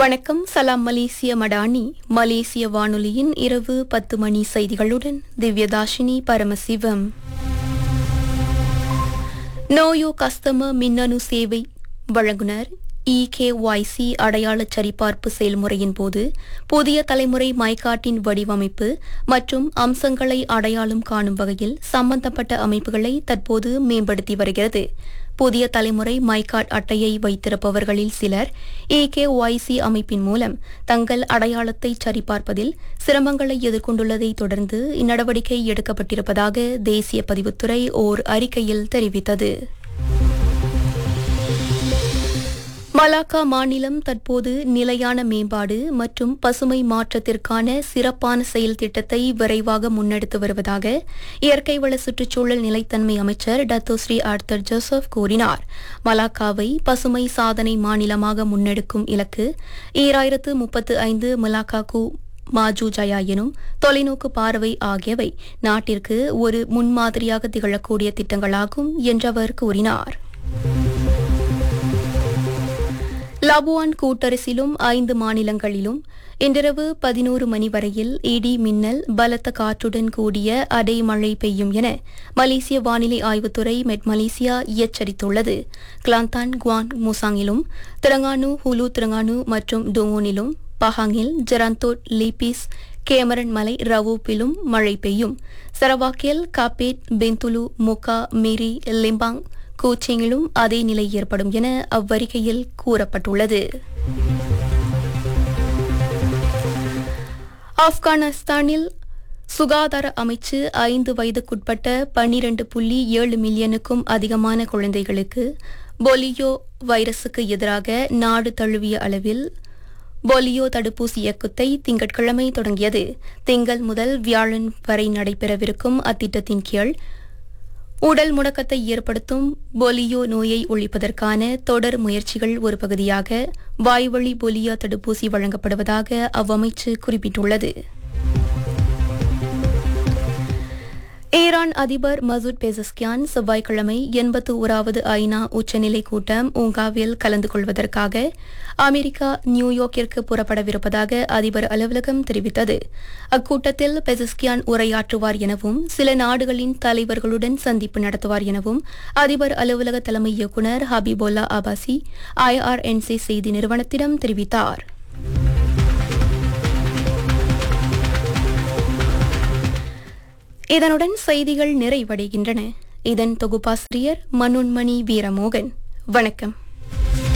வணக்கம் சலாம் மலேசிய மடானி மலேசிய வானொலியின் இரவு பத்து மணி செய்திகளுடன் திவ்யதாஷினி பரமசிவம் நோயோ கஸ்டமர் மின்னணு சேவை வழங்குனர் இகேஒய்சி அடையாளச் சரிபார்ப்பு செயல்முறையின் போது புதிய தலைமுறை மைகாட்டின் வடிவமைப்பு மற்றும் அம்சங்களை அடையாளம் காணும் வகையில் சம்பந்தப்பட்ட அமைப்புகளை தற்போது மேம்படுத்தி வருகிறது புதிய தலைமுறை மைகாட் அட்டையை வைத்திருப்பவர்களில் சிலர் ஏகேஒய்சி அமைப்பின் மூலம் தங்கள் அடையாளத்தை சரிபார்ப்பதில் சிரமங்களை எதிர்கொண்டுள்ளதை தொடர்ந்து இந்நடவடிக்கை எடுக்கப்பட்டிருப்பதாக தேசிய பதிவுத்துறை ஓர் அறிக்கையில் தெரிவித்தது மலாக்கா மாநிலம் தற்போது நிலையான மேம்பாடு மற்றும் பசுமை மாற்றத்திற்கான சிறப்பான செயல் திட்டத்தை விரைவாக முன்னெடுத்து வருவதாக இயற்கை வள சுற்றுச்சூழல் நிலைத்தன்மை அமைச்சர் டத்தோஸ்ரீ ஆர்த்தர் ஜோசப் கூறினார் மலாக்காவை பசுமை சாதனை மாநிலமாக முன்னெடுக்கும் இலக்கு ஈராயிரத்து முப்பத்து ஐந்து மலாக்காக்கு மாஜு ஜயா எனும் தொலைநோக்கு பார்வை ஆகியவை நாட்டிற்கு ஒரு முன்மாதிரியாக திகழக்கூடிய திட்டங்களாகும் என்றவர் கூறினார் லபுவான் கூட்டரசிலும் ஐந்து மாநிலங்களிலும் இன்றிரவு பதினோரு மணி வரையில் இடி மின்னல் பலத்த காற்றுடன் கூடிய அடைமழை பெய்யும் என மலேசிய வானிலை ஆய்வுத்துறை மெட் மலேசியா எச்சரித்துள்ளது கிளாந்தான் குவான் முசாங்கிலும் திரங்கானு ஹுலு திரங்கானு மற்றும் டோங்கோனிலும் பஹாங்கில் ஜெராந்தோட் லீபிஸ் கேமரன் மலை ரவூப்பிலும் மழை பெய்யும் சரவாக்கில் காப்பேட் பெந்துலு முகா மிரி லிம்பாங் கோச்சிங்கிலும் அதே நிலை ஏற்படும் என அவ்வறிக்கையில் கூறப்பட்டுள்ளது ஆப்கானிஸ்தானில் சுகாதார அமைச்சு ஐந்து வயதுக்குட்பட்ட பன்னிரண்டு புள்ளி ஏழு மில்லியனுக்கும் அதிகமான குழந்தைகளுக்கு பொலியோ வைரசுக்கு எதிராக நாடு தழுவிய அளவில் பொலியோ தடுப்பூசி இயக்கத்தை திங்கட்கிழமை தொடங்கியது திங்கள் முதல் வியாழன் வரை நடைபெறவிருக்கும் அத்திட்டத்தின் கீழ் உடல் முடக்கத்தை ஏற்படுத்தும் பொலியோ நோயை ஒழிப்பதற்கான தொடர் முயற்சிகள் ஒரு பகுதியாக வாய்வழி பொலியோ தடுப்பூசி வழங்கப்படுவதாக அவ்வமைச்சு குறிப்பிட்டுள்ளது ஈரான் அதிபர் மசூத் பெசஸ்கியான் செவ்வாய்க்கிழமை எண்பத்து ஓராவது ஐநா உச்சநிலை கூட்டம் ஊங்காவில் கலந்து கொள்வதற்காக அமெரிக்கா நியூயார்க்கிற்கு புறப்படவிருப்பதாக அதிபர் அலுவலகம் தெரிவித்தது அக்கூட்டத்தில் பெசஸ்கியான் உரையாற்றுவார் எனவும் சில நாடுகளின் தலைவர்களுடன் சந்திப்பு நடத்துவார் எனவும் அதிபர் அலுவலக தலைமை இயக்குநர் ஹபிபுல்லா அபாசி ஐஆர்என்சி செய்தி நிறுவனத்திடம் தெரிவித்தார் இதனுடன் செய்திகள் நிறைவடைகின்றன இதன் தொகுப்பாசிரியர் மனோன்மணி வீரமோகன் வணக்கம்